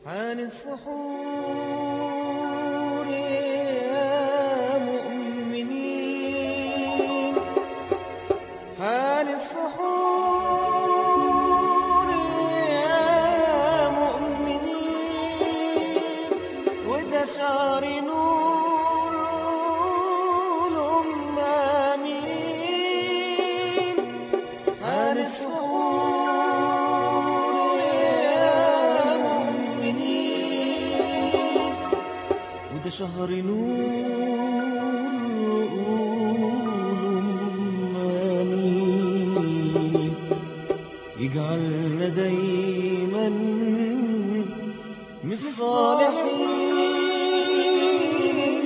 حان السحور يا مؤمنين حان السحور يا مؤمنين وده شعر نور الأمامين حان السحور يا مؤمنين وده شهر نور الأمامين يجعلنا دايما من الصالحين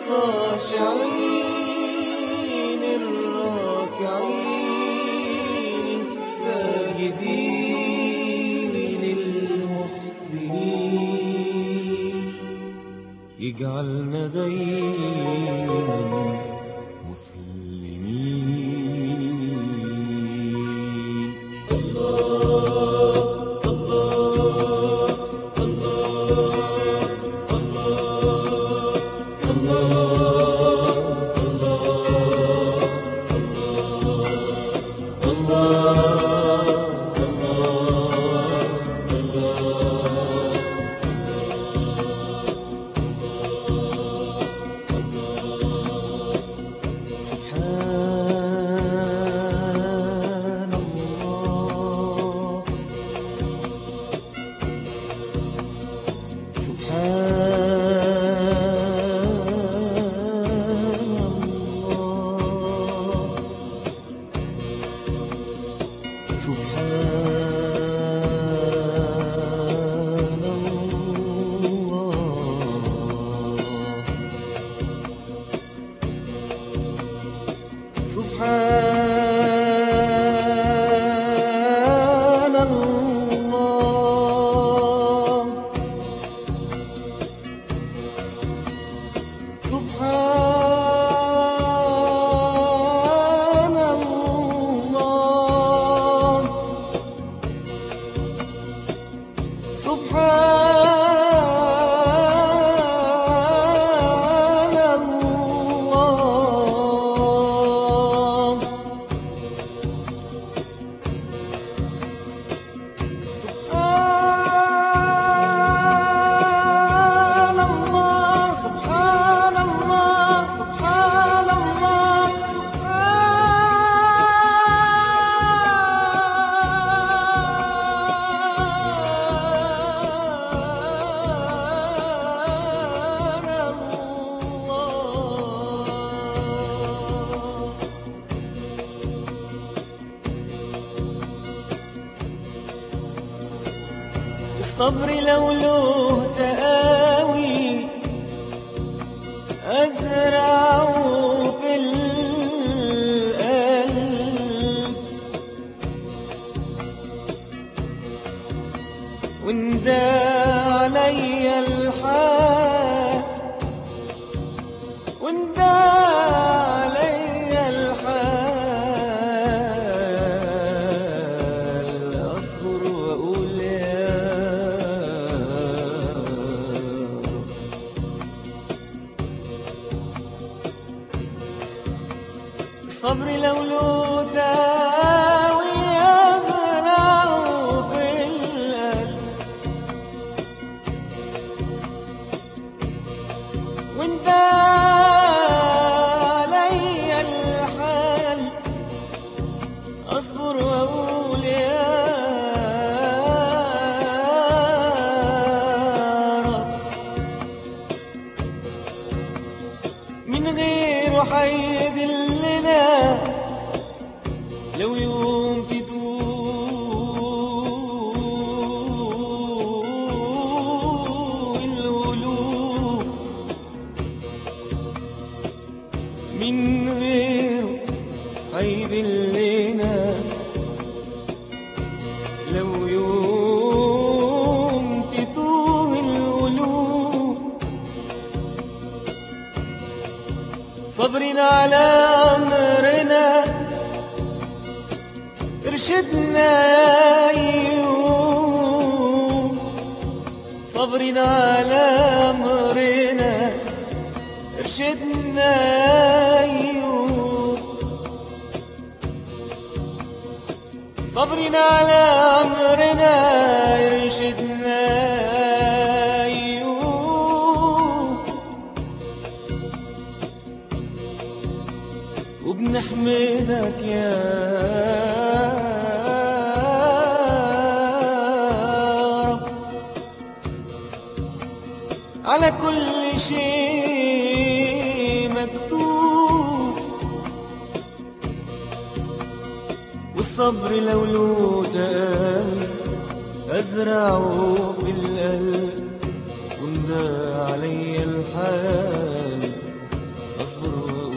الخاشعين الراكعين الساجدين المحسنين يجعلنا دايما مسلمين سبحان الله سبحان الله سبحان الله سبحان الله سبحان الله سبحان الله سبحان الله سبحان الله سبحان الله سبحان الله الصبر لو له تقاوي أزرعه في القلب وندى علي الحال وندى علي الحال أصبر وأقول يا رب الصبر لو له داوي أزرعه في القلب وانت علي الحال اصبر واقول يا رب من غيره حيدلنا لو يوم تدوق القلوب من غيره هيدلنا لو يوم تتوه القلوب صبرنا على أمرنا ارشدنا يا أيوب صبر يرشدنا أيوب صبرنا على أمرنا يرشدنا أيوب وبنحمدك يا رب على كل شيء مكتوب والصبر لو له تقاوي أزرعه في القلب وندى علي الحال أصبر